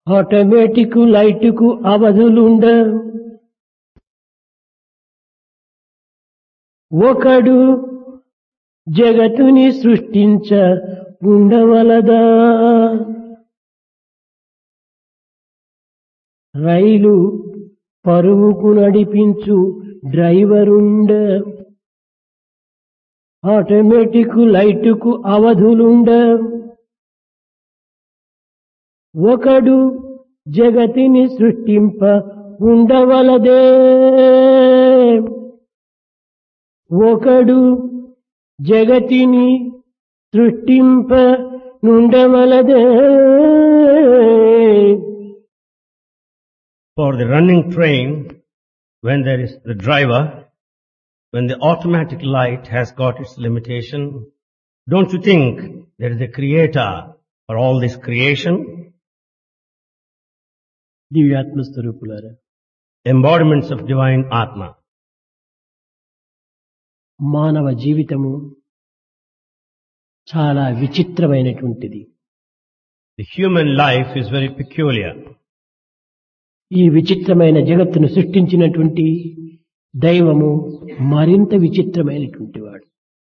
Automatic లైటుకు అవధులుండ ఒకడు జగతుని సృష్టించ ఉండవలదా రైలు పరువుకు నడిపించు డ్రైవరుండ automatic లైటుకు అవధులుండ ఒకడు జగతిని సృష్టింప ఉండవలదే ఒకడు జగతిని సృష్టింప నుండవలదే For the running train, when there is the driver, when the automatic light has got its limitation, don't you think there is a creator for all this creation? దివ్యాత్మ స్వరూపులారా Embodiments of divine Atma. మానవ జీవితము చాలా విచిత్రమైనటువంటిది The human life is very peculiar. ఈ విచిత్రమైన జగత్తును సృష్టించినటువంటి దైవము మరింత విచిత్రమైనటువంటి వాడు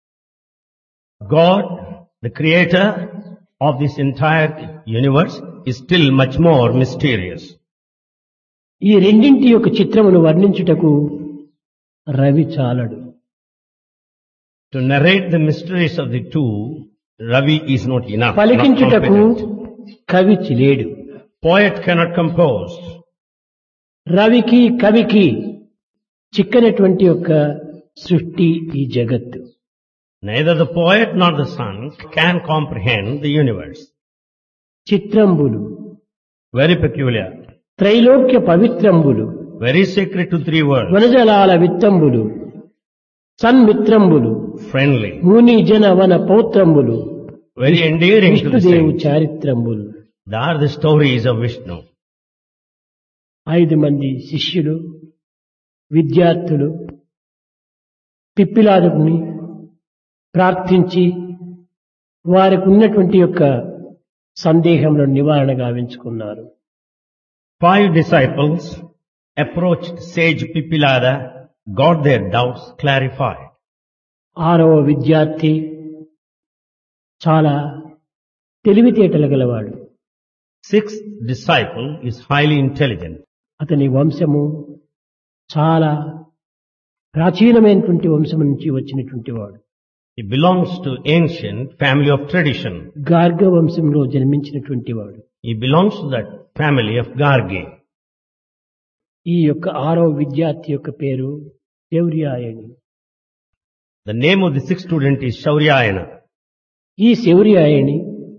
God, the creator of this entire universe, is still much more mysterious. ఈ రెండింటి యొక్క చిత్రమును వర్ణించుటకు Ravi చాలడు To narrate the mysteries of the two, Ravi is not enough. not పలికించుటకు competent. కవి లేడు Poet cannot compose. రవికి కవికి చిక్కనటువంటి యొక్క సృష్టి ఈ జగత్తు Neither the poet nor the sun can comprehend the universe. చిత్రంబులు Very peculiar. త్రైలోక్య పవిత్రంబులు Very sacred to three words. వనజలాల విత్తంబులు సన్మిత్రంబులు Friendly. ముని జన వన పౌత్రంబులు Very endearing to the విష్ణుదేవు saints. చారిత్రంబులు They are the stories of Vishnu. ఐదు మంది శిష్యులు విద్యార్థులు పిప్పిలాదుని ప్రార్థించి వారికి ఉన్నటువంటి యొక్క సందేహంలో నివారణ గావించుకున్నారు Five disciples approached sage Pipilada, got their doubts clarified. ఆరవ విద్యార్థి చాలా తెలివితేటలు గలవాడు Sixth disciple is highly intelligent. అతని వంశము చాలా ప్రాచీనమైనటువంటి వంశం నుంచి వచ్చినటువంటి వాడు He belongs to ancient family of tradition. గార్గ వంశంలో జన్మించినటువంటి వాడు He belongs to that family of Gargi. ఈ యొక్క ఆరవ విద్యార్థి యొక్క పేరు శౌర్యాయణి The name of the sixth student is Shauryayana. ఈ శౌర్యాయణి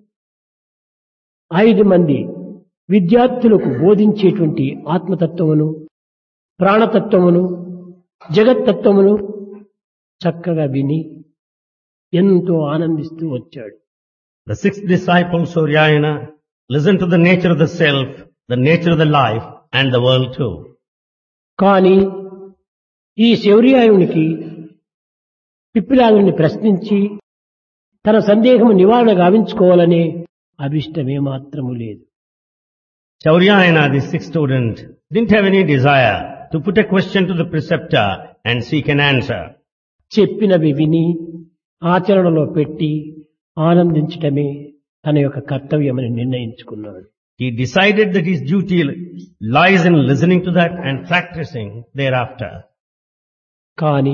ఐదు మంది విద్యార్థులకు బోధించేటువంటి ఆత్మతత్వమును ప్రాణతత్వమును జగత్తత్వమును చక్కగా విని ఎంతో ఆనందిస్తూ వచ్చాడు The sixth disciple, Suryayana, listened to the nature of the self, the nature of the life, and the world too. కానీ ఈ శౌర్యాయునికి పిప్పిలాదుని ప్రశ్నించి తన సందేహము నివారణ గావించుకోవాలనే అభిష్టమే మాత్రము లేదు Shauryayana, the sixth student, didn't have any desire to put a question to the preceptor and seek an answer. చెప్పినవి విని ఆచరణలో పెట్టి ఆనందించటమే తన యొక్క కర్తవ్యమని నిర్ణయించుకున్నాడు He decided that his duty lies in listening to that and practicing thereafter. కాని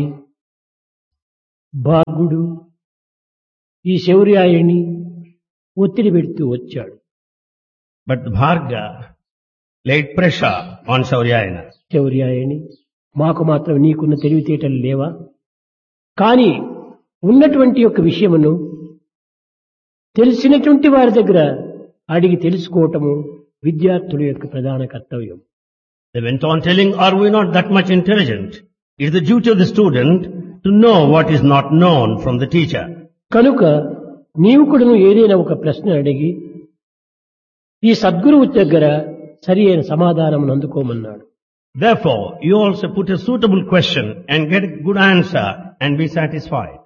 భాగుడు ఈ శౌర్యాయుని ఒత్తిడి పెడుతూ వచ్చాడు But Bharga laid pressure on Shauryayana. శౌర్యాయని మాకు మాత్రం నీకున్న తెలివితేటలు లేవా కానీ ఉన్నటువంటి యొక్క విషయమును తెలిసినటువంటి వారి దగ్గర అడిగి తెలుసుకోవటము విద్యార్థుల యొక్క ప్రధాన కర్తవ్యం They went on telling, are we not that much intelligent? It is the duty of the student to know what is not known from the teacher. కనుక నీవు కూడాను ఏదైనా ఒక ప్రశ్న అడిగి ఈ సద్గురువు దగ్గర సరి అయిన సమాధానం అందుకోమన్నాడు Therefore, you also put a suitable question and get a good answer and be satisfied.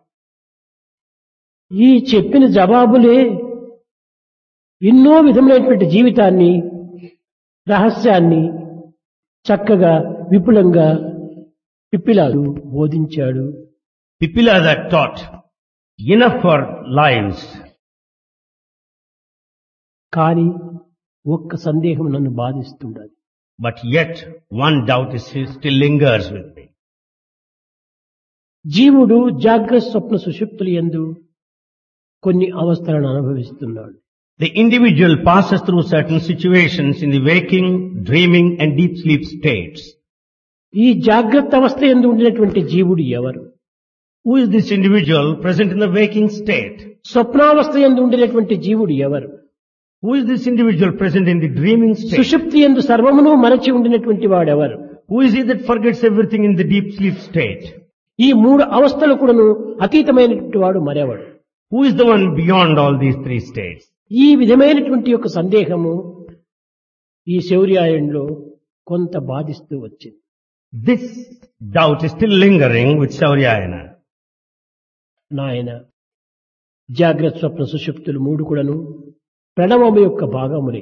ఈ చెప్పిన జవాబులే ఎన్నో విధములైనటువంటి జీవితాన్ని రహస్యాన్ని చక్కగా విపులంగా పిప్పిలాడు బోధించాడు Pipila that taught enough for lives. కానీ ఒక్క సందేహం నన్ను బాధిస్తుండాలి But yet one doubt is still lingers with me. జీవుడు జాగ్రత్త స్వప్న సుషుప్తులు ఎందు కొన్ని అవస్థలను అనుభవిస్తున్నాడు The individual passes through certain situations in the waking, dreaming and deep sleep states. ఈ జాగ్రత్త అవస్థ ఎందు ఉండినటువంటి జీవుడు ఎవరు Who is this individual present in the waking state? స్వప్నావస్థ ఎందు ఉండినటువంటి జీవుడు ఎవరు Who is this individual present in the dreaming state? సుషుప్తి ఎందు సర్వమును మరచి ఉండినటువంటి వాడెవరు Who is he that forgets everything in the deep sleep state? ఈ మూడు అవస్థలు కూడాను అతీతమైనటువంటి వాడు మరెవడు Who is the one beyond all these three states? ఈ విధమైనటువంటి యొక్క సందేహము ఈ శౌర్యాయంలో కొంత బాధిస్తూ వచ్చింది This doubt is still lingering with Sauryayana. నాయన జాగ్రత్త స్వప్న సుషుప్తులు మూడు కూడాను ప్రణవము యొక్క భాగములే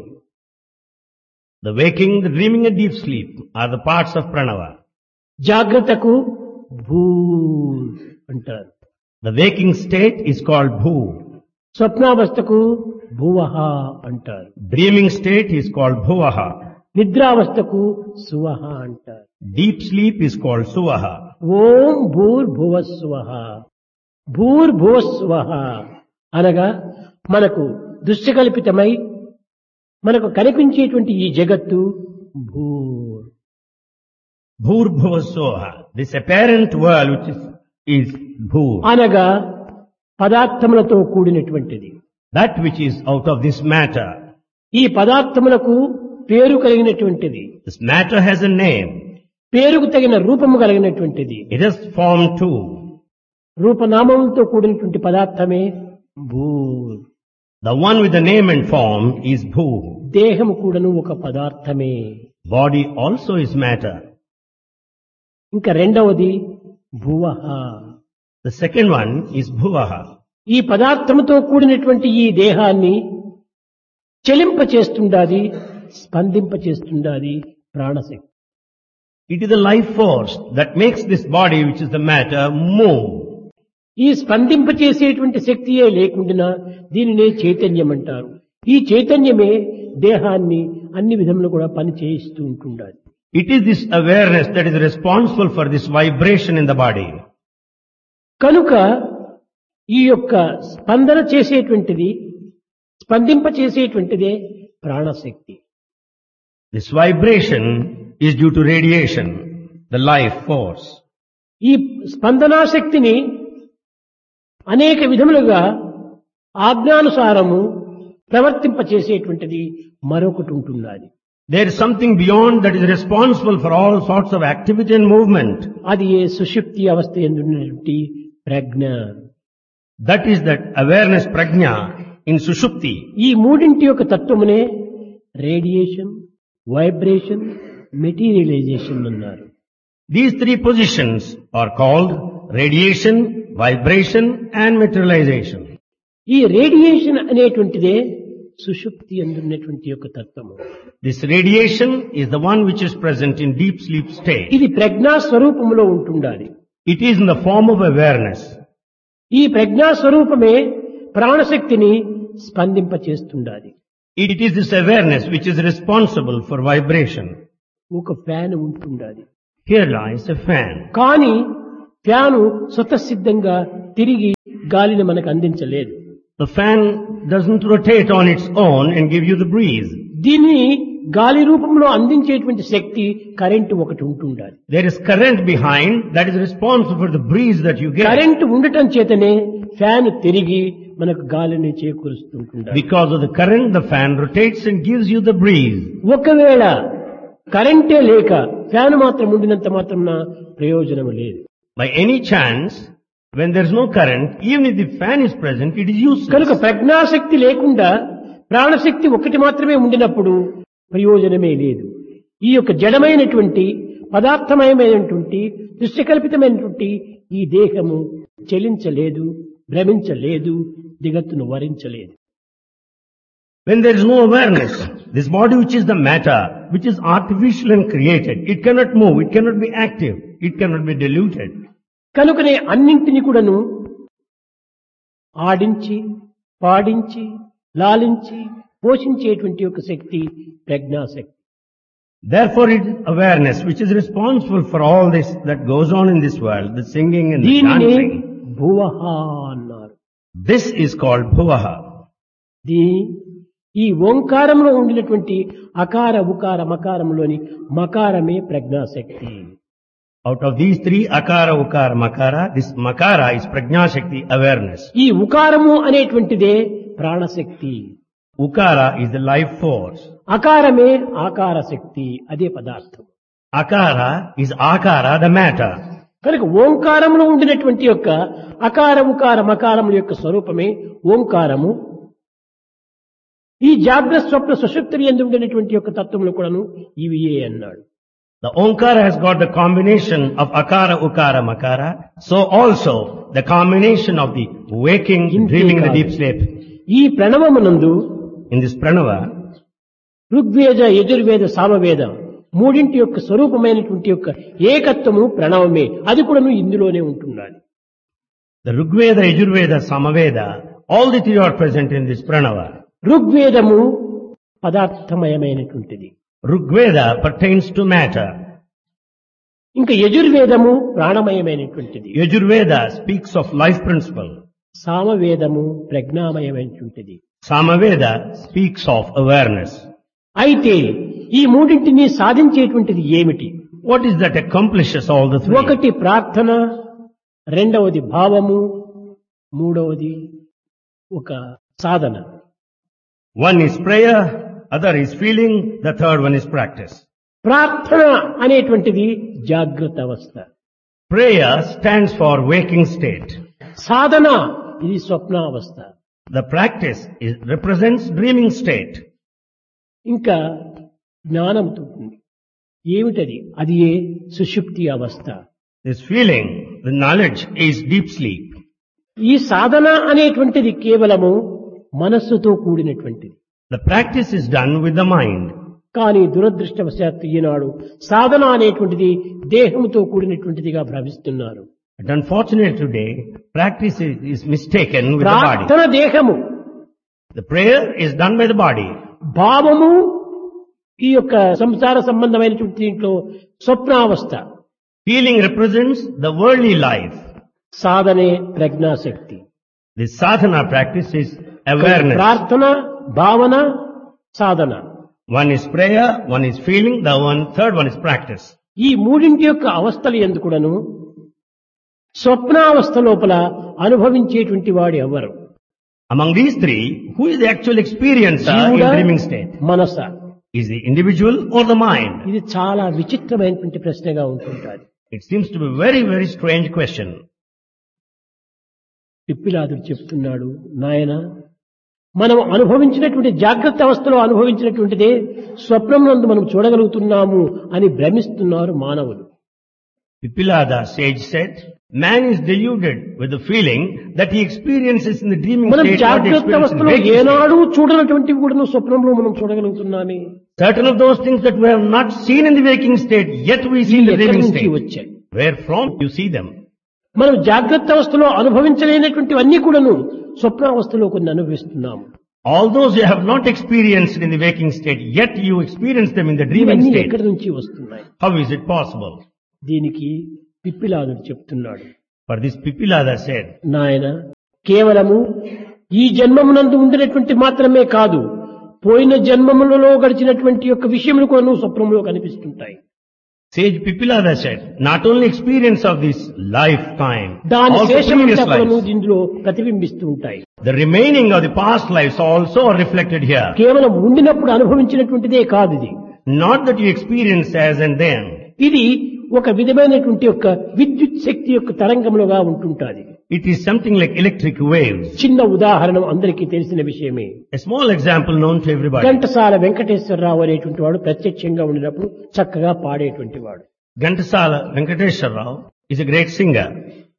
The waking, the dreaming and deep sleep are the parts of pranava. జాగ్రత్తకు భూ అంటారు The waking state is called bhu. స్వప్నావస్థకు భువహ అంటారు Dreaming state is called bhuvaha. నిద్రావస్థకు సువహ అంటారు Deep sleep is called suvaha. ఓం భూర్భువస్వహ భూర్భువస్వహ అనగా మనకు దృశ్యకల్పితమై మనకు కనిపించేటువంటి ఈ జగత్తు భూర్ Bhurbhuvassoha. This apparent world which is, is bhur. అనగా పదార్థములతో కూడినటువంటిది That which is out of this matter. ఈ పదార్థములకు పేరు కలిగినటువంటిది This matter has a name. పేరుకు తగిన రూపము కలిగినటువంటిది It has form too. రూపనామములతో కూడినటువంటి పదార్థమే భూర్ The one with the name and form is bhu. దేహము కూడాను ఒక పదార్థమే Body also is matter. ఇంకా రెండవది భువహ The second one is bhuvaha. ఈ పదార్థముతో కూడినటువంటి ఈ దేహాన్ని చెలింప చేస్తుండాది స్పందింప చేస్తుండాది ప్రాణశక్తి It is the life force that makes this body, which is the matter, move. ఈ స్పందింప చేసేటువంటి శక్తియే లేకుండా దీనినే చైతన్యం అంటారు ఈ చైతన్యమే దేహాన్ని అన్ని విధములు కూడా పని చేయిస్తూ ఉంటుండాలి It is this awareness that is responsible for this vibration in the body. కనుక ఈ యొక్క స్పందన చేసేటువంటిది స్పందింప చేసేటువంటిదే ప్రాణశక్తి This vibration is due to radiation, the life force. ఈ స్పందనా శక్తిని అనేక విధములుగా ఆజ్ఞానుసారము ప్రవర్తింప చేసేటువంటిది మరొకటి ఉంటున్నది There is something beyond that is responsible for all sorts of activity and movement. అది ఏ సుషుప్తి అవస్థ ఎందున్నటువంటి ప్రజ్ఞ That is that awareness prajna in Sushupti. ఈ మూడింటి యొక్క తత్వమునే రేడియేషన్ వైబ్రేషన్ మెటీరియలైజేషన్ అన్నారు These three positions are called radiation, vibration and materialization. ఈ radiation అనేటువంటిదే సుషుప్తి అందున్నటువంటి యొక్క తత్వము This radiation is the one which is present in deep sleep state. ఇది ప్రజ్ఞా స్వరూపములో ఉంటుండాలి It is in the form of awareness. ఈ ప్రజ్ఞా స్వరూపమే ప్రాణశక్తిని స్పందింప చేస్తుండాలి It is this awareness which is responsible for vibration. ఒక ఫ్యాన్ ఉంటుండాలి Here lies a fan. కానీ ఫ్యాను స్వతసిద్ధంగా తిరిగి గాలిని మనకు అందించలేదు The fan doesn't rotate on its own and give you the breeze. దీన్ని గాలి రూపంలో అందించేటువంటి శక్తి కరెంటు ఒకటి ఉంటుండాలి There is current behind that is responsible for the breeze that you get. Current ఉండటం చేతనే ఫ్యాన్ తిరిగి మనకు గాలిని చేకూరుస్తుంటుండాలి Because of the current, the fan rotates and gives you the breeze. ఒకవేళ కరెంటే లేక ఫ్యాన్ మాత్రం ఉండినంత మాత్రం ప్రయోజనం లేదు By any chance, when there is no current, even if the fan is present, it is కనుక useless. ప్రజ్ఞాశక్తి లేకుండా ప్రాణశక్తి ఒకటి మాత్రమే ఉండినప్పుడు ప్రయోజనమే లేదు ఈ యొక్క జడమైనటువంటి పదార్థమయమైనటువంటి దృశ్యకల్పితమైనటువంటి ఈ దేహము చలించలేదు భ్రమించలేదు దిగత్తును వరించలేదు When there is no awareness, this body which is the matter, which is artificial and created, it cannot move, it cannot be active, it cannot be diluted. కనుకనే అన్నింటిని కూడాను ఆడించి పాడించి లాలించి పోషించేటువంటి ఒక శక్తి ప్రజ్ఞాశక్తి Therefore it is awareness which is responsible for all this that goes on in this world, the singing and the దీనిని dancing. భువహ అన్నారు This is called bhuvaha. దీని ఈ ఓంకారంలో ఉండినటువంటి అకార ఉకార మకారంలోని మకారమే ప్రజ్ఞాశక్తి Out of these three, akara, ukara, makara, this makara is prajna shakti awareness. ఈ ఉకారము అనేటువంటిదే ప్రాణశక్తి Ukara is the life force. అకారమే ఆకార శక్తి అదే పదార్థం Akara is akara, the matter. కనుక ఓంకారంలో ఉండినటువంటి యొక్క అకార ఉకార మకారముల యొక్క స్వరూపమే ఓంకారము ఈ జాగ్రత్త స్వప్న సుషుప్తులు ఎందు ఉండినటువంటి యొక్క తత్వములు కూడాను ఇవియే అన్నాడు The Omkara has got the combination of Akara, Ukara, Makara. So also the combination of the waking, Inte dreaming, the kaadu. deep sleep. ఈ ప్రణవమునందు In this pranava, Rigveda Yajurveda Samaveda మూడింటి యొక్క స్వరూపమైనటువంటి యొక్క ఏకత్వము ప్రణవమే అది కూడాను ఇందులోనే ఉంటున్నది the Rigveda, Yajurveda, Samaveda, all the three are present in this pranava. ఋగ్వేదము పదార్థమయమైనటువంటిది Rigveda pertains to matter. ఇంకా యజుర్వేదము ప్రాణమయమైనటువంటిది Yajurveda speaks of life principle. సామవేదము ప్రజ్ఞామయమైనటువంటిది Samaveda speaks of awareness. అయితే ఈ మూడింటిని సాధించేటువంటిది ఏమిటి What is that accomplishes all the three? ఒకటి ప్రార్థన రెండవది భావము మూడవది ఒక సాధన One is prayer, other is feeling, the third one is practice. ప్రార్థన అనేటువంటిది జాగ్రత్త అవస్థ Prayer stands for waking state. సాధన ఇది స్వప్నావస్థ The practice is, represents dreaming state. ఇంకా జ్ఞానంతో ఉంది ఏమిటది అది ఏ సుషుప్తి అవస్థ This feeling, the knowledge is deep sleep. ఈ సాధన అనేటువంటిది కేవలము మనస్సుతో కూడినటువంటిది The practice is done with the mind. కానీ దురదృష్టవశాత్తు ఈనాడు సాధన అనేటువంటిది దేహముతో కూడినటువంటిదిగా భ్రమిస్తున్నారు But unfortunately today, practice is, is mistaken with the body. ప్రార్థన దేహము The prayer is done by the body. భావము ఈ యొక్క సంసార సంబంధమైనటువంటి దీంట్లో స్వప్నావస్థ Feeling represents the worldly life. సాధనే ప్రజ్ఞాశక్తి The sadhana practice is awareness. ప్రార్థన భావన సాధన One is prayer, one is feeling, the one, third one is practice. ఈ మూడింటి యొక్క అవస్థలు ఎందుకుడను స్వప్నావస్థ లోపల అనుభవించేటువంటి వాడు ఎవరు Among these three, who is the actual experiencer in జీవుడా dreaming state? మనస Is the individual or the mind? ఇది చాలా విచిత్రమైనటువంటి ప్రశ్నగా ఉంటుంటారు It seems to be a very, very strange question. పిప్పిలాదుడు చెప్తున్నాడు నాయన మనం అనుభవించినటువంటి జాగ్రత్త అవస్థలో అనుభవించినటువంటిదే స్వప్నం నందు మనం చూడగలుగుతున్నాము అని భ్రమిస్తున్నారు మానవులు Pipilada sage said, man is deluded with the feeling that he experiences in the dreaming మనం state what he జాగ్రత్త experiences in అవస్థలో waking state. ఏనాడు చూడనటువంటివి కూడా స్వప్నంలో మనం చూడగలుగుతున్నామే Certain of those things that we have not seen in the waking state, yet we see in ఇవి the ఎక్కడి dreaming నుంచి state. వచ్చాయి Where from you see them? మనం జాగ్రత్త అవస్థలో అనుభవించలేనటువంటివన్నీ కూడాను స్వప్నావస్థలో కొన్ని అనుభవిస్తున్నాము All those you have not experienced in the waking state, yet you experience them in the dreaming ఇవన్నీ state. ఎక్కడి నుంచి వస్తున్నాయి How is it possible? దీనికి పిప్పిలాదుడు చెప్తున్నాడు For this Pipilada said, నాయన కేవలము ఈ జన్మమునందు ఉండినటువంటి మాత్రమే కాదు పోయిన జన్మములలో గడిచినటువంటి యొక్క విషయములు కూడా స్వప్నంలో కనిపిస్తుంటాయి Sage Pipilada said, not only experience of this lifetime, దాని also శేషమంతా previous కూడాను lives. ఇందులో ప్రతిబింబిస్తూ ఉంటాయి The remaining of the past lives also are reflected here. కేవలం ఉండినప్పుడు అనుభవించినటువంటిదే కాదు ఇది Not that you experience as and then. ఇది ఒక విధమైనటువంటి యొక్క విద్యుత్ శక్తి యొక్క తరంగములుగా ఉంటుంటాది It is something like electric waves. చిన్న ఉదాహరణ అందరికీ తెలిసిన విషయమే A small example known to everybody. Ghantasala Venkateswararao అనేటువంటి వాడు ప్రత్యక్షంగా ఉండినప్పుడు చక్కగా పాడేటువంటి వాడు Ghantasala Venkateshwar Rao is a great singer.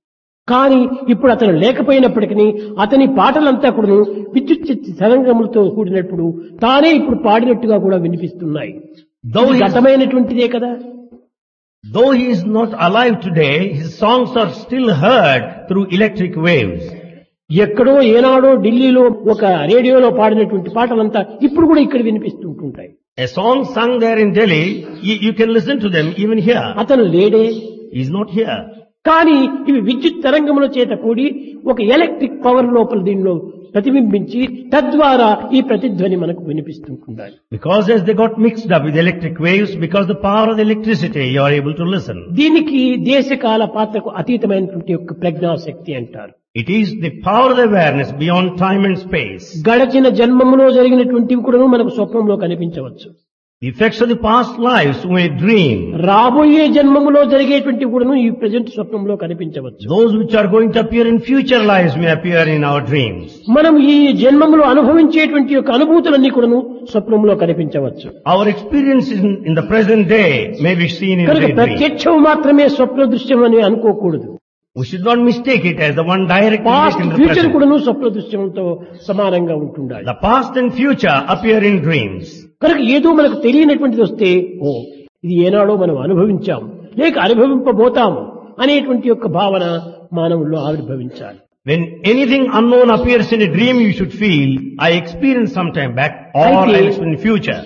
కానీ ఇప్పుడు అతను లేకపోయినప్పటికీ అతని పాటలంతా కూడా విద్యుత్ శక్తి తరంగములతో కూడినప్పుడు తానే ఇప్పుడు పాడినట్టుగా కూడా వినిపిస్తున్నాయి Though ఇది he, is, గతమైనటువంటిదే కదా though he is not alive today, his songs are still heard through electric waves. ఎక్కడో ఏనాడో ఢిల్లీలో ఒక రేడియోలో పాడినటువంటి పాటలంతా ఇప్పుడు కూడా ఇక్కడ వినిపిస్తుంటుంటాయి A song sung there in Delhi, you, you can listen to them even here. అతను లేడే He is not here. కానీ ఇవి విద్యుత్ తరంగముల చేత కూడి ఒక ఎలక్ట్రిక్ పవర్ లోపల దీనిలో ప్రతిబింబించి తద్వారా ఈ ప్రతిధ్వని మనకు వినిపిస్తుంటుండాలి Because as they got mixed up with electric waves, because the power of the electricity, you are able to listen. దీనికి దేశకాల పాత్రకు అతీతమైనటువంటి యొక్క ప్రజ్ఞాశక్తి అంటారు It is the power of awareness beyond time and space. గడచిన జన్మములో జరిగినటువంటివి కూడా మనకు స్వప్నంలో కనిపించవచ్చు The effects of the past lives we may dream. రాబోయే జన్మములో జరిగేటువంటివి కూడాను ఈ ప్రజెంట్ స్వప్నంలో కనిపించవచ్చు Those which are going to appear in future lives may appear in our dreams. మనం ఈ జన్మములో అనుభవించేటువంటి యొక్క అనుభూతులన్నీ కూడాను స్వప్నంలో కనిపించవచ్చు Our experiences in, in the present day may be seen in కనుక the dream. ప్రత్యక్షం మాత్రమే స్వప్న దృశ్యం అని అనుకోకూడదు We should not mistake it as the one direct past in the future present. కూడాను స్వప్న దృశ్యంతో సమానంగా ఉంటుండాలి The past and future appear in dreams. కనుక ఏదో మనకు తెలియనటువంటిది వస్తే ఓ ఇది ఏనాడో మనం అనుభవించాం లేక అనుభవింపబోతాము అనేటువంటి యొక్క భావన మానవుల్లో ఆవిర్భవించాలి When anything unknown appears in a dream, you should feel, I experienced some time back or అయితే- else in future.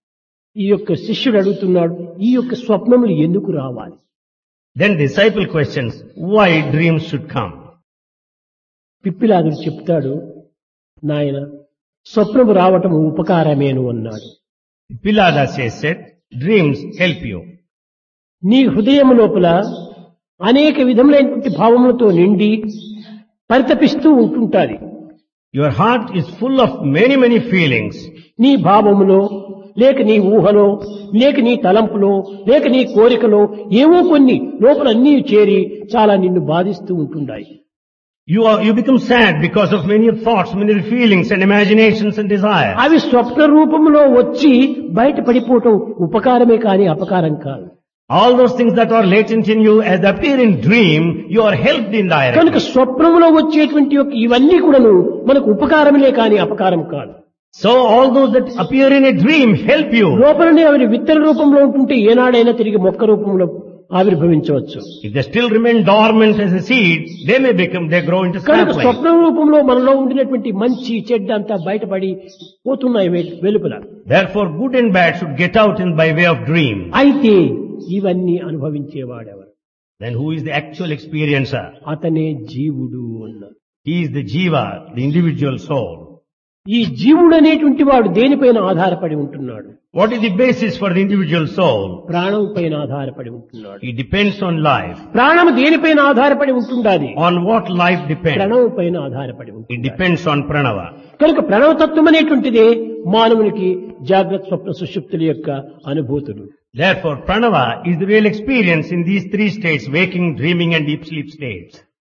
ఈ యొక్క శిష్యుడు అడుగుతున్నాడు ఈ యొక్క స్వప్నములు ఎందుకు రావాలి Then disciple questions, why dreams should come? పిప్పిలాదుడు చెప్తాడు నాయన స్వప్నము రావటం ఉపకారమేను అన్నాడు Pilada says, said, dreams help you. నీ హృదయం లోపల అనేక విధములైనటువంటి భావములతో నిండి పరితపిస్తూ ఉంటుంటాది Your heart is full of many, many feelings. నీ భావములో లేక నీ ఊహలో లేక నీ తలంపులో లేక నీ కోరికలో ఏవో కొన్ని లోపల అన్నీ చేరి చాలా నిన్ను బాధిస్తూ ఉంటున్నాయి You are, you become sad because of many thoughts, many feelings and imaginations and desires. అవి స్వప్న రూపంలో వచ్చి బయట పడిపోవటం ఉపకారమే కానీ అపకారం కాదు All those things that are latent in you as they appear in dream, you are helped కనుక indirectly. స్వప్నములో వచ్చేటువంటి యొక్క ఇవన్నీ కూడాను మనకు ఉపకారమే కానీ అపకారం కాదు So all those that appear in a dream help you. లోపలనే అవి విత్తన రూపంలో ఉంటుంటే ఏనాడైనా తిరిగి మొక్క రూపంలో ఆవిర్భవించవచ్చు If they still remain dormant as a seed, they may become, they grow into కనుక sapling. స్వప్న రూపంలో మనలో ఉండినటువంటి మంచి చెడ్డ అంతా బయటపడి పోతున్నాయి వె- వెలుపల Therefore, good and bad should get out in by way of dream. అయితే ఇవన్నీ అనుభవించేవాడెవరు Then who is the actual experiencer? అతనే జీవుడు అన్నారు He is the jiva, the individual soul. ఈ జీవుడు అనేటువంటి వాడు దేనిపైన ఆధారపడి ఉంటున్నాడు What is the basis for the individual soul? ప్రాణం పైన ఆధారపడి ఉంటున్నాడు It depends on life. ప్రాణం దేనిపైన ఆధారపడి ఉంటుండాలి On what life depends? ప్రణవం పైన ఆధారపడి It ఉంటుంది depends on pranava. కనుక ప్రణవతత్వం అనేటువంటిదే మానవునికి జాగ్రత్త స్వప్న సుషుప్తుల యొక్క అనుభూతులు Therefore, pranava is the real experience in these three states, waking, dreaming and deep sleep states.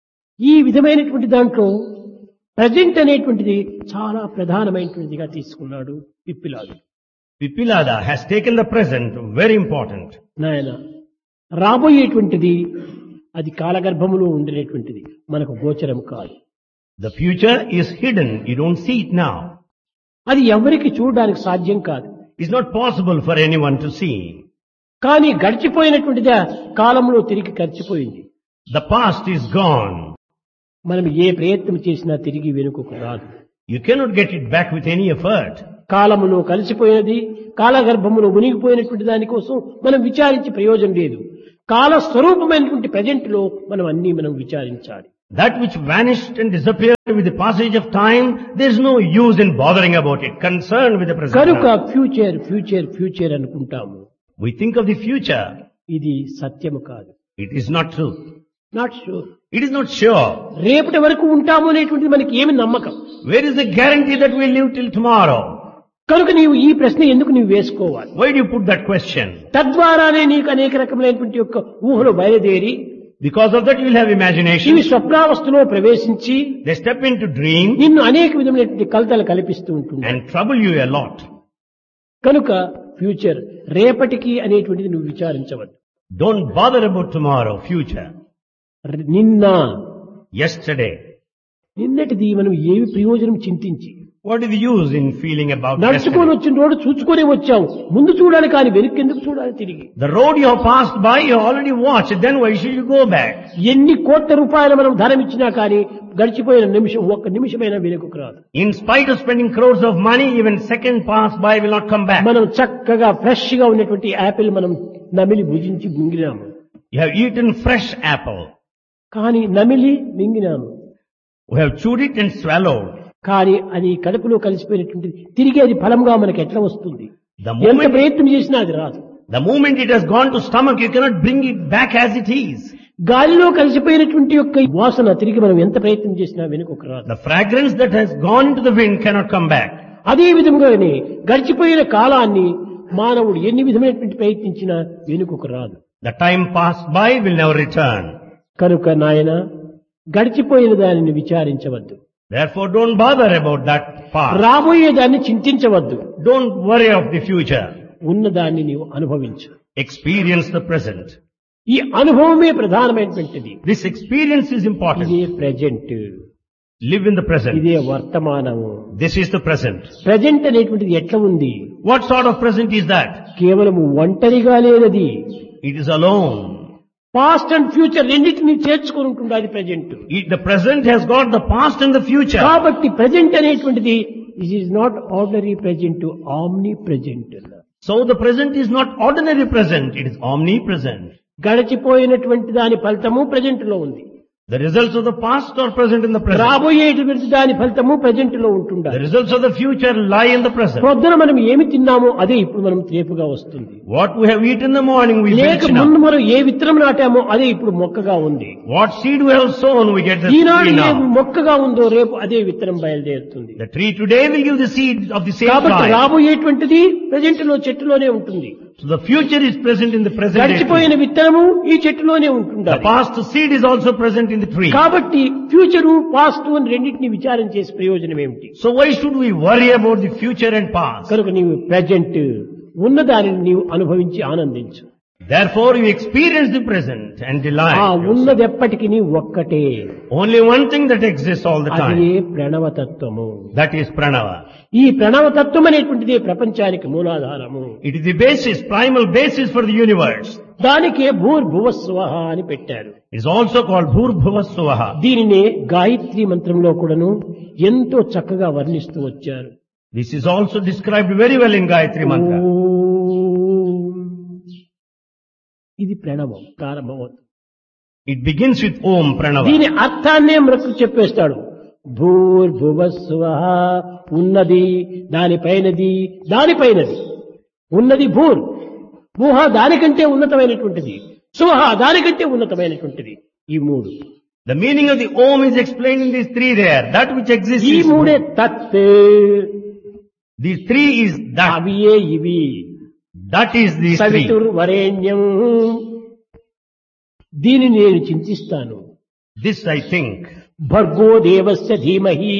ఈ విధమైనటువంటి దాంట్లో ప్రజెంట్ అనేటువంటిది చాలా ప్రధానమైనటువంటిదిగా తీసుకున్నాడు పిప్పిలాదు Pipilada has taken the present very important. నాయన రాబోయేటువంటిది అది కాలగర్భములో ఉండేటువంటిది మనకు గోచరం కాదు The future is hidden. You don't see it now. అది ఎవరికి చూడడానికి సాధ్యం కాదు It's not possible for anyone to see. కానీ గడిచిపోయినటువంటిదా కాలంలో తిరిగి గడిచిపోయింది The past is gone. మనం ఏ ప్రయత్నం చేసినా తిరిగి వెనుకకు రాదు You cannot get it back with any effort. కాలములో కలిసిపోయినది కాలగర్భములో మునిగిపోయినటువంటి దానికోసం మనం విచారించి ప్రయోజనం లేదు కాల స్వరూపమైనటువంటి ప్రజెంట్ లో మనం అన్ని మనం విచారించాలి That which vanished and disappeared with the passage of time, there is no use in bothering about it. Concerned with the present. కనుక now. ఫ్యూచర్ ఫ్యూచర్ ఫ్యూచర్ అనుకుంటాము We think of the future. ఇది సత్యము కాదు It is not true. Not sure It is not sure. రేపటి వరకు ఉంటాము అనేటువంటిది మనకి ఏమి నమ్మకం Where is the guarantee that we'll live till tomorrow? కనుక నీవు ఈ ప్రశ్న ఎందుకు నీవు వేసుకోవాలి Why do you put that question? తద్వారానే నీకు అనేక రకములైనటువంటి యొక్క ఊహలు బయలుదేరి Because of that you'll have ఇవి imagination. స్వప్నావస్థలో ప్రవేశించి They step into dream నిన్ను అనేక విధమైనటువంటి కలతలు కల్పిస్తూ ఉంటుంది and trouble you a lot. కనుక ఫ్యూచర్ రేపటికి అనేటువంటిది నువ్వు విచారించవద్దు Don't bother about tomorrow, future. ర- నిన్న yesterday. నిన్నటిది మనం ఏమి ప్రయోజనం చింతించి What is the use in feeling about నడుచుకొని yesterday? వచ్చిన రోడ్డు చూసుకొని వచ్చాం ముందు చూడాలి కానీ వెనక్కి ఎందుకు చూడాలి తిరిగి The road you have passed by, you already watched. Then why should you go back? ఎన్ని కోట్ల రూపాయలు మనం ధనం ఇచ్చినా కానీ గడిచిపోయిన నిమిషం ఒక్క నిమిషమైనా వెనుకకు రాదు In spite of spending crores of money, even second pass by will not come back. మనం చక్కగా ఫ్రెష్ గా ఉన్నటువంటి యాపిల్ మనం నమిలి భుజించి మింగినాము You have eaten fresh apple. కానీ నమిలి మింగినాము We have chewed it and swallowed. కానీ అది కడుపులో కలిసిపోయినటువంటిది తిరిగి అది ఫలంగా మనకి ఎట్లా వస్తుంది The ఎంత moment, ప్రయత్నం చేసినా అది రాదు the moment it has gone to stomach, you cannot bring it back as it is. గాలిలో కలిసిపోయినటువంటి యొక్క వాసన తిరిగి మనం ఎంత ప్రయత్నం చేసినా వెనుకకు రాదు The fragrance that has gone into the wind cannot come back. అదే విధముగానే గడిచిపోయిన కాలాన్ని మానవుడు ఎన్ని విధమైనటువంటి ప్రయత్నించినా వెనుకకు రాదు The time passed by will never return. కనుక నాయన గడిచిపోయిన దానిని విచారించవద్దు Therefore don't bother about that past. రాబోయే దాన్ని చింతించవద్దు Don't worry of the future. ఉన్నదాన్ని నీవు అనుభవించు Experience the present. ఈ అనుభవమే ప్రధానమైనటువంటిది This experience is important. ఇదే present Live in the present. ఇదే వర్తమానము This is the present. Present అనేటువంటిది ఎట్లా ఉంది What sort of present is that? కేవలం ఒంటరిగా లేదది It is alone. Past and future రెండింటినీ చేర్చుకొని ఉంటుంది అది present It, the present has got the past and the future. కాబట్టి ప్రజెంట్ అనేటువంటిది it is not ordinary present omnipresent So the present is not ordinary present, it is omnipresent. గడిచిపోయినటువంటి దాని ఫలితము present లో ఉంది The results of the past are present in the present. రాబోయేటువంటి దాని ఫలితము ప్రజెంట్ లో The ఉంటుండాలి results of the future lie in the present. పొద్దున మనం ఏమి తిన్నామో అదే ఇప్పుడు మనం రేపుగా వస్తుంది What we have eaten in the morning we లేక fetch ముందు now. మనం ఏ విత్తనం నాటామో అదే ఇప్పుడు మొక్కగా ఉంది What seed we have sown we get the Eenadu tree A now. మొక్కగా ఉందో రేపు అదే విత్తనం బయలుదేరుతుంది The tree today will give the seed of the same కాబట్టి kind. రాబోయేటువంటిది ప్రజెంట్ లో చెట్టులోనే ఉంటుంది So the future is present in the present. day గడిచిపోయిన too. విత్తనము ఈ చెట్టులోనే The ఉంటుండాలి past seed is also present in the tree. కాబట్టి ఫ్యూచరు పాస్ట్ అని రెండింటిని విచారం చేసే ప్రయోజనం ఏమిటి So why should we worry about the future and past? కనుక నీవు ప్రజెంట్ ఉన్న దానిని నీవు అనుభవించి ఆనందించు Therefore you experience the present and delight. ఆ yourself. ఉన్నది ఎప్పటికీ నీ ఒక్కటే Only one thing that exists all the అదే time. ప్రణవతత్వము That is pranava. ఈ ప్రణవతత్వం అనేటువంటిది ప్రపంచానికి మూలాధారము It is the basis, primal basis for the universe. దానికే భూర్భువస్వ అని పెట్టారు It is also called Bhurbhuva Suvaha. దీనినే గాయత్రి మంత్రంలో కూడాను ఎంతో చక్కగా వర్ణిస్తూ వచ్చారు This is also described very well in Gayatri Mantra. ఓం. ఇది ప్రణవం ప్రారంభమవుతుంది It begins with Om Pranava. దీని అర్థాన్నే మృక్కు చెప్పేస్తాడు భూర్భువస్వ ఉన్నది దానిపైనది దానిపైనది ఉన్నది భూర్ భూహ దానికంటే ఉన్నతమైనటువంటిది సుహ దానికంటే ఉన్నతమైనటువంటిది ఈ మూడు The meaning of the Om is explained in these three there. That which exists ఈ is మూడే Bhu. తత్ These three is that. అవియే ఇవి That is these three. సవితుర్ వరేణ్యం దీనిని నేను చింతిస్తాను This I think. భర్గో దేవస్య ధీమహి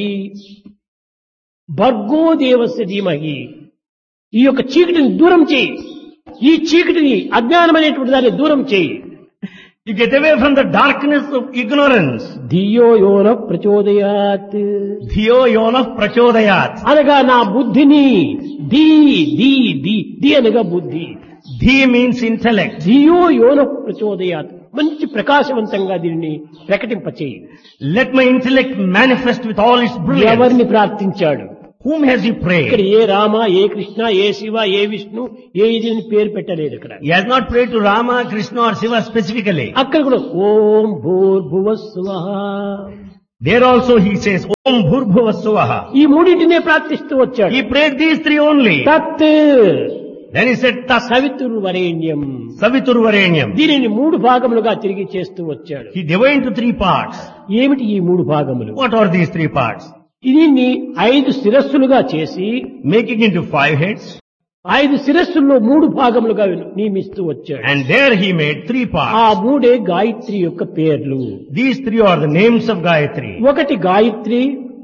భర్గో దేవస్య ధీమహి ఈ యొక్క చీకటిని దూరం చేయి ఈ చీకటిని అజ్ఞానం అనేటువంటి దాన్ని దూరం చేయి You get away from the darkness of ignorance. ధియో యోన ప్రచోదయాత్ Dhiyo yona prachodayat. అనగా నా బుద్ధిని ధీ ధీ ధీ ధీ అనగా బుద్ధి Dhi means intellect. ధియో యోన ప్రచోదయాత్ మంచి ప్రకాశవంతంగా దీనిని ప్రకటింపచేయి Let my intellect manifest with all its brilliance. ఎవరిని ప్రార్థించాడు Whom has he ఇక్కడ prayed? ఏ రామ ఏ కృష్ణ ఏ శివ ఏ విష్ణు ఏ ఇది అని పేరు పెట్టలేదు ఇక్కడ He has not prayed to Rama, Krishna or Shiva specifically. అక్కడ కూడా ఓం భూర్భువ There also he says, Om Bhurbhuva Suvaha. ఈ మూడింటినే ప్రార్థిస్తూ వచ్చాడు He prayed these three only. తత్ Then he said, Tas సవితురు వరేణ్యం Savitur Varenyam. దీనిని మూడు భాగములుగా తిరిగి చేస్తూ వచ్చాడు He divided into three parts. ఏమిటి ఈ మూడు భాగములు What are these three parts? దీన్ని ఐదు శిరస్సులుగా చేసి Making into five heads. ఐదు శిరస్సుల్లో మూడు భాగములుగా నియమిస్తూ వచ్చాడు And there he made three ఆ parts. మూడే గాయత్రి యొక్క పేర్లు These three are the names of Gayatri. ఒకటి గాయత్రి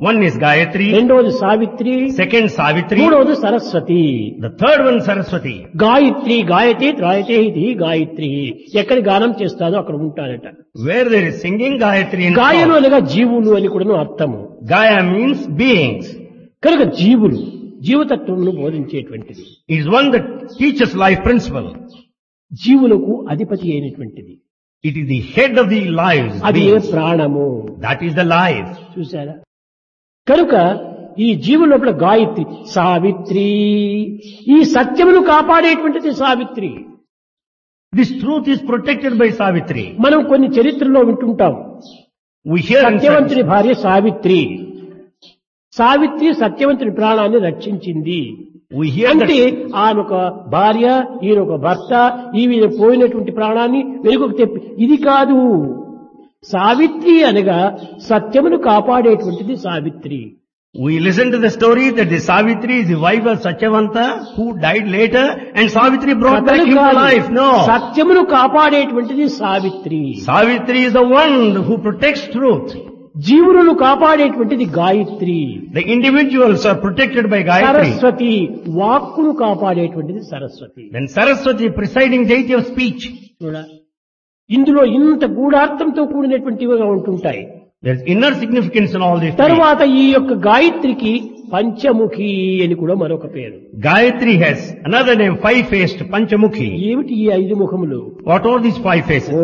One is Gayatri, రెండవది సావిత్రి second Savitri, మూడవది Saraswati the third one Saraswati. Gayatri గాయతి త్రాయతే ఇది గాయత్రి ఎక్కడ గానం చేస్తాదో అక్కడ ఉంటాడట Where there is singing Gayatri in గాయలు song. అనగా జీవులు అని కూడా అర్థము Gaya means beings. కనుక జీవులు జీవతత్వమును బోధించేటువంటిది It is one that teaches life principle. జీవులకు అధిపతి అయినటువంటిది It is the head of the lives. అది ఏ beings. ప్రాణము That is the life. చూసారా కనుక ఈ జీవుల లోపల గాయత్రి సావిత్రి ఈ సత్యమును కాపాడేటువంటిది Savitri This truth is protected by Savitri. మనం కొన్ని చరిత్రలో వింటుంటాం We hear in సత్యవంతుని భార్య సావిత్రి సావిత్రి సత్యవంతుని ప్రాణాన్ని రక్షించింది we hear అంటే that ఆమె ఒక భార్య ఈయన ఒక భర్త ఈమె పోయినటువంటి ప్రాణాన్ని వెనుకకు తెప్పి ఇది కాదు సావిత్రి అనగా సత్యమును కాపాడేటువంటిది Savitri we listen to the story that the Savitri is the wife of Satyavanta who died later and Savitri brought back కథలు him to కాదు. life. No. సత్యమును కాపాడేటువంటిది Savitri Savitri is the one who protects truth. జీవులను కాపాడేటువంటిది Gayatri The individuals are protected by Gayatri. Saraswati వాక్కును కాపాడేటువంటిది Saraswati Then Saraswati, presiding deity of speech. చూడా ఇందులో ఇంత గూఢార్థంతో కూడినటువంటివిగా ఉంటుంటాయి There's inner significance in all these things. తరువాత ఈ యొక్క గాయత్రికి పంచముఖి అని కూడా మరొక పేరు Gayatri has another name, five-faced Panchamukhi. ఏమిటి ఈ ఐదు ముఖములు What are these five faces?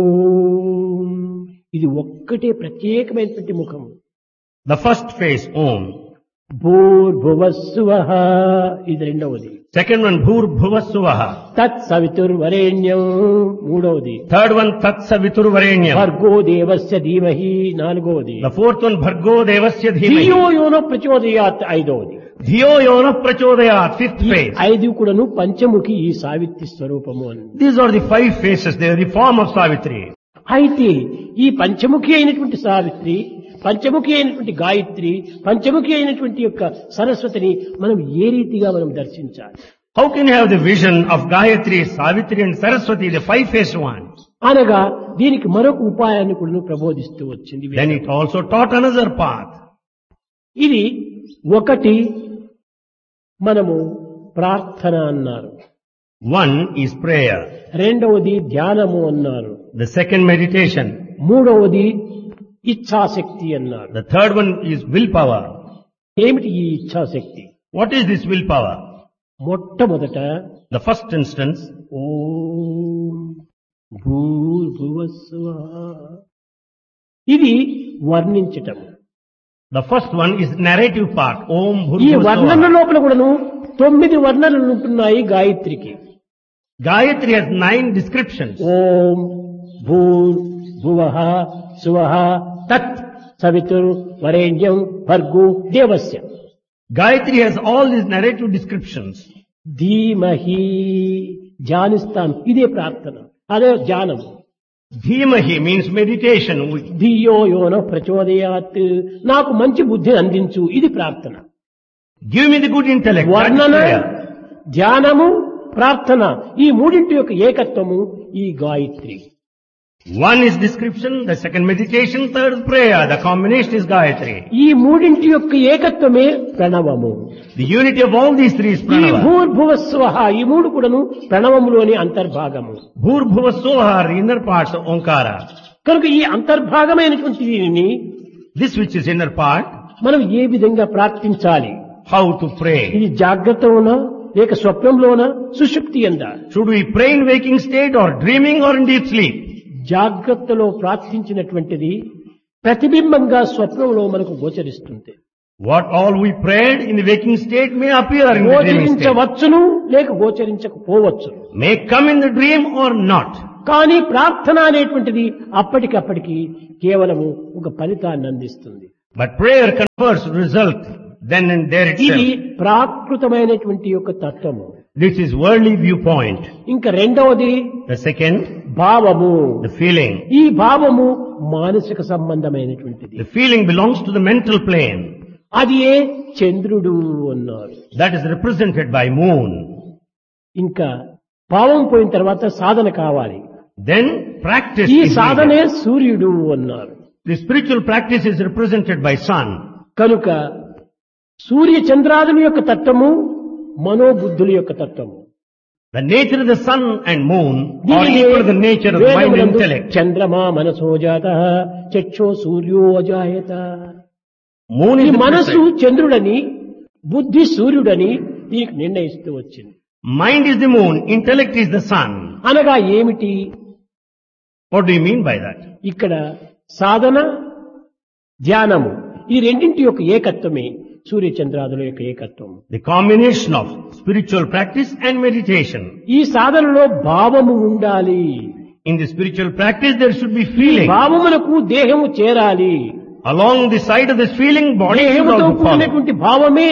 ఓం ఇది ఒక్కటే ప్రత్యేకమైనటువంటి ముఖము The first face, Om. భూర్భువస్సువ ఇది రెండవది Second one, Bhur Bhuvasuvaha. తత్ సవితుర్వరేణ్యం మూడవది Third one, Tat Savitur Varenyam. భర్గో దేవస్య ధీమహి నాలుగవది The fourth one, Bhargo Devasya ధియో Dhimahi. యోన ప్రచోదయాత్ ఐదవది Dhiyo Yona Prachodayat, fifth ఈ face. ఐదు కూడాను పంచముఖి ఈ సావిత్రి స్వరూపము అని These are the five faces, they are the form of Savitri. అయితే ఈ పంచముఖి అయినటువంటి సావిత్రి పంచముఖి అయినటువంటి గాయత్రి పంచముఖి అయినటువంటి యొక్క సరస్వతిని మనం ఏ రీతిగా మనం దర్శించాలి How can you have the vision of Gayatri, Savitri and Saraswati, the five-faced one? అనగా దీనికి మరొక ఉపాయాన్ని కూడా ప్రబోధిస్తూ వచ్చింది Then it also taught another path. ఇది ఒకటి మనము ప్రార్థన అన్నారు One is prayer. రెండవది ధ్యానము అన్నారు The second meditation. మూడవది ఇచ్ఛాశక్తి అన్నారు The third one is willpower. ఏమిటి ఈ ఇచ్ఛాశక్తి What is this willpower? మొట్టమొదట The first instance, ఓం భూర్భువస్వ ఇది వర్ణించటం the first one is narrative part. Om ఈ వర్ణన Bhurbhuvasuvaha. లోపల కూడాను తొమ్మిది వర్ణనలు ఉంటున్నాయి గాయత్రికి Gayatri has nine descriptions. ఓం భూర్ భువ శువ తత్ సవితుర్ వరేణ్యం భర్గు దేవస్య Gayatri has all these narrative descriptions. ధీమహి ధ్యానిస్తాను ఇదే ప్రార్థన అదే ధ్యానం Dhimahi means meditation. We- ధియో యోన ప్రచోదయాత్ నాకు మంచి బుద్ధిని అందించు ఇది ప్రార్థన Give me the good intellect. That is వర్ణన prayer. ధ్యానము ప్రార్థన ఈ మూడింటి యొక్క ఏకత్వము ఈ Gayatri One is description, the second meditation, third prayer. The combination is Gayatri. ఈ మూడింటి యొక్క ఏకత్వమే ప్రణవము The unity of all these three is ఈ Pranava. భూర్భువస్వ ఈ మూడు కూడాను ప్రణవములోని అంతర్భాగము Bhurbhuvasuha are inner parts of Omkara. కనుక ఈ అంతర్భాగమైనటువంటి దీనిని This which is inner part, మనం ఏ విధంగా ప్రార్థించాలి how to pray. ఇది జాగ్రత్తలోనా లేక స్వప్నంలోనా సుషుప్తి ఎందా Should we pray in waking state or dreaming or in deep sleep? జాగ్రత్తలో ప్రార్థించినటువంటిది ప్రతిబింబంగా స్వప్నంలో మనకు గోచరిస్తుంది What all we prayed in the waking state may appear in the dreaming state. గోచరించవచ్చును లేక గోచరించకపోవచ్చు May come in the dream or not. కానీ ప్రార్థన అనేటువంటిది అప్పటికప్పటికి కేవలము ఒక ఫలితాన్ని అందిస్తుంది But prayer confers result then and there ఇది itself. ప్రాకృతమైనటువంటి యొక్క తత్వము This is worldly viewpoint. ఇంకా రెండవది The second, భావము the feeling. ఈ భావము మానసిక సంబంధమైనటువంటిది The feeling belongs to the mental plane. అది ఏ చంద్రుడు అన్నారు That is represented by moon. ఇంకా భావం పోయిన తర్వాత సాధన కావాలి Then practice ఈ is సాధనే needed. సూర్యుడు అన్నారు The spiritual practice is represented by sun. కనుక సూర్య చంద్రాదుల యొక్క తత్వము మనోబుద్ధుల యొక్క తత్వము The nature of the sun and moon are దీనిని equal to the nature of the mind and వేదములందు intellect. చంద్రమా మనసో జాత చక్షో సూర్యో అజాయత Moon ఈ is the మనస్సు precise. చంద్రుడని బుద్ధి సూర్యుడని దీనికి నిర్ణయిస్తూ వచ్చింది Mind is the moon, intellect is the sun. అనగా ఏమిటి What do you mean by that? ఇక్కడ సాధన ధ్యానము ఈ రెండింటి యొక్క ఏకత్వమే సూర్య చంద్రాదుల యొక్క ఏకత్వం The combination of spiritual practice and meditation. ఈ సాధనలో భావము ఉండాలి In the spiritual practice there should be ఈ feeling. భావములకు దేహము చేరాలి Along the side of this feeling, body should దేహముతో also follow. కూడినటువంటి భావమే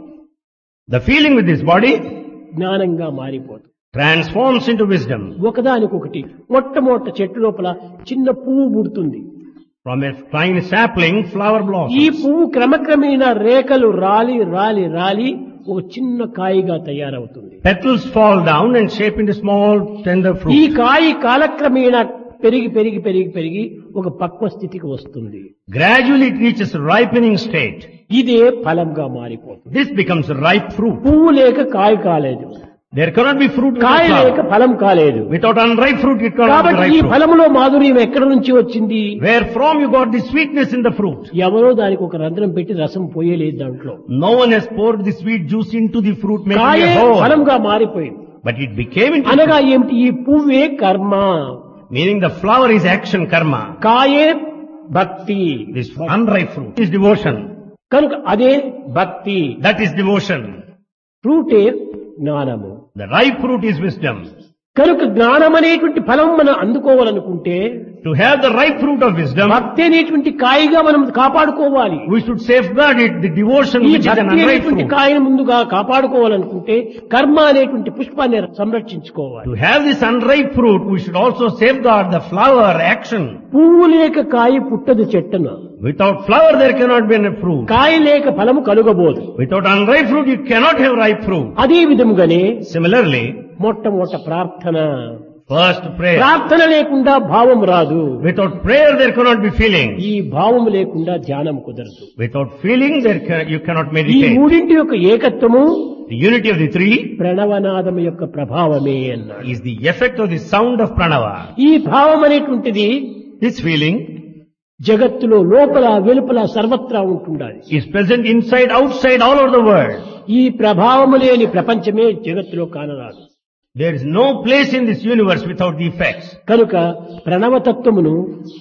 The feeling with this body జ్ఞానంగా మారిపోతుంది transforms into wisdom. ఒకదానికొకటి మొట్టమొదట చెట్టు లోపల చిన్న పువ్వు పుడుతుంది From a fine sapling, flower ఈ blossoms. పువ్వు క్రమక్రమేణా రేఖలు రాలి రాలి రాలి ఒక చిన్న కాయగా తయారవుతుంది Petals fall down and shape into small tender ఈ fruit. కాయ కాలక్రమేణా పెరిగి పెరిగి పెరిగి పెరిగి ఒక పక్వ స్థితికి వస్తుంది Gradually it reaches a ripening state. ఇదే ఫలంగా మారిపోతుంది This becomes a ripe fruit. పువ్వు లేక కాయ కాలేదు There cannot be fruit without కాయ లేక flower. ఫలం కాలేదు Without unripe fruit, it cannot be కాబట్టి ఈ ripe fruit. ఫలములో మాధుర్యం ఎక్కడి నుంచి వచ్చింది Where from you got the sweetness in the fruit? ఎవరో దానికి ఒక రంధ్రం పెట్టి రసం పోయలేదు దాంట్లో No one has poured the sweet juice into the fruit making కాయే a whole. ఫలంగా మారిపోయింది But it became into అనగా ఏమిటి ఈ పువ్వే కర్మ Meaning the flower is action karma. కాయే భక్తి This unripe fruit is devotion. కనుక అదే భక్తి That is devotion. ఫ్రూటే జ్ఞానము The ripe fruit is wisdom. కనుక జ్ఞానం అనేటువంటి ఫలం మనం అందుకోవాలనుకుంటే To have the ripe fruit of wisdom, భక్తి అనేటువంటి కాయగా మనం కాపాడుకోవాలి we should safeguard it, the devotion ఈ which is an భక్తి unripe అనేటువంటి fruit. కాయను ముందుగా కాపాడుకోవాలనుకుంటే కర్మ అనేటువంటి పుష్పాన్ని సంరక్షించుకోవాలి To have this unripe fruit, we should also safeguard the flower action. పువ్వు లేక కాయ పుట్టదు చెట్టున Without flower, there cannot be a fruit. కాయ లేక ఫలము కలుగబోదు Without unripe fruit, you cannot have ripe fruit. అదే విధముగానే Similarly, మొట్టమొదట ప్రార్థన first prayer. ప్రార్థన లేకుండా భావం రాదు Without prayer, there cannot be feeling. ఈ భావం లేకుండా ధ్యానం కుదరదు Without feeling, there can, you cannot ఈ meditate. మూడింటి యొక్క ఏకత్వము The unity of the three ప్రణవనాదం యొక్క ప్రభావమే అన్నాడు is the effect of the sound of pranava. ఈ భావం అనేటువంటిది This feeling జగత్తులో లోపల వెలుపల సర్వత్రా ఉంటుండాలి is present inside, outside, all over the world. ఈ ప్రభావము లేని ప్రపంచమే జగత్తులో కానరాదు There is no place in this universe without the effects. కనుక ప్రణవతత్వమును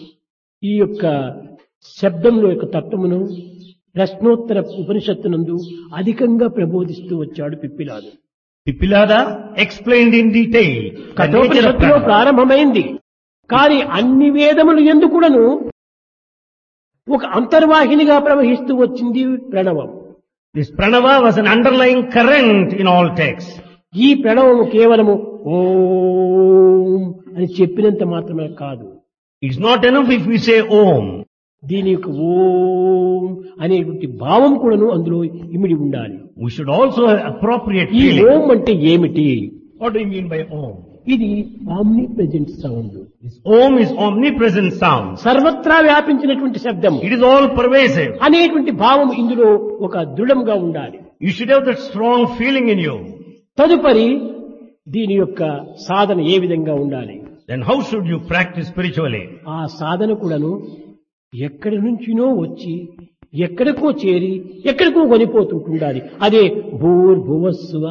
ఈ యొక్క శబ్దంలో యొక్క తత్వమును ప్రశ్నోత్తర ఉపనిషత్తునందు అధికంగా ప్రబోధిస్తూ వచ్చాడు పిప్పిలాదు Pipilada explained in detail the nature of కఠోపనిషత్తులో pranava. ప్రారంభమైంది కానీ అన్ని వేదములు ఎందుకుడను ఒక అంతర్వాహినిగా ప్రవహిస్తూ వచ్చింది ప్రణవం This pranava was an underlying current in all texts. ఈ ప్రణవము కేవలము ఓం అని చెప్పినంత మాత్రమే కాదు It's not enough if we say Om. దీని యొక్క ఓం అనేటువంటి భావం కూడాను అందులో ఇమిడి ఉండాలి We should also have appropriate ఈ feeling. ఓం అంటే ఏమిటి What do you mean by Om? ఇది omnipresent sound This Om is omnipresent sound. సర్వత్రా వ్యాపించినటువంటి శబ్దం It is all pervasive. అనేటువంటి భావం ఇందులో ఒక దృఢంగా ఉండాలి You should have that strong feeling in you. తదుపరి దీని యొక్క సాధన ఏ విధంగా ఉండాలి Then how should you practice spiritually? ఆ సాధన కూడాను ఎక్కడి నుంచినో వచ్చి ఎక్కడికో చేరి ఎక్కడికో కొనిపోతుంటుండాలి అదే భూర్భువస్వ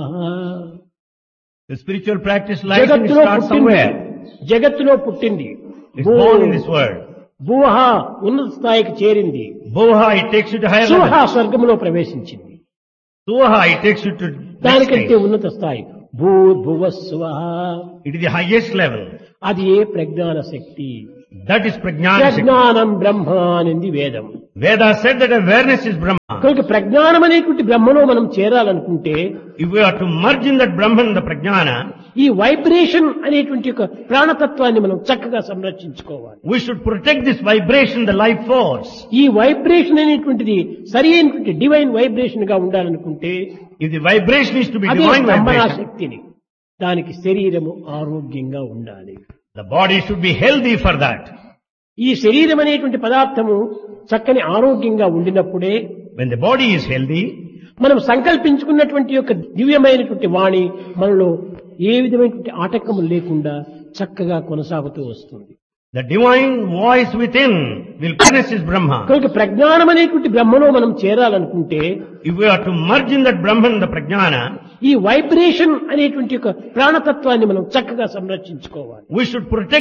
The spiritual practice lies and it జగత్తులో starts పుట్టింది somewhere. జగత్తులో పుట్టింది It's born in this world. భూహ ఉన్నత స్థాయికి చేరింది Boha, it takes you to higher సుహ level. స్వర్గంలో ప్రవేశించింది Suha, it takes you to next దానికంటే stage. ఉన్నత స్థాయి భూర్భువస్వ It is the highest level. అది ఏ ప్రజ్ఞాన శక్తి That is prajnana. Shakti. ప్రజ్ఞానం బ్రహ్మ అనేది వేదం Veda said that awareness is Brahma. కనుక ప్రజ్ఞానం అనేటువంటి బ్రహ్మలో మనం చేరాలనుకుంటే If we are to merge in that Brahman, the prajnana, ఈ వైబ్రేషన్ అనేటువంటి ఒక ప్రాణతత్వాన్ని మనం చక్కగా సంరక్షించుకోవాలి we should protect this vibration, the life force. ఈ వైబ్రేషన్ అనేటువంటిది సరి అయినటువంటి డివైన్ వైబ్రేషన్ గా ఉండాలనుకుంటే If the vibration is to be అదే divine స్తంభనా vibration, శక్తిని దానికి శరీరము ఆరోగ్యంగా ఉండాలి the body should be healthy for that. ఈ శరీరం అనేటువంటి పదార్థము చక్కని ఆరోగ్యంగా ఉండినప్పుడే when the body is healthy, మనం సంకల్పించుకున్నటువంటి యొక్క దివ్యమైనటువంటి వాణి మనలో ఏ విధమైనటువంటి ఆటంకము లేకుండా చక్కగా కొనసాగుతూ వస్తుంది the divine voice within will finish his Brahma. కనుక ప్రజ్ఞానం అనేటువంటి బ్రహ్మలో మనం చేరాలనుకుంటే If we are to merge in that Brahman, the Prajnana, ఈ వైబ్రేషన్ అనేటువంటి యొక్క ప్రాణతత్వాన్ని మనం చక్కగా సంరక్షించుకోవాలి we should protect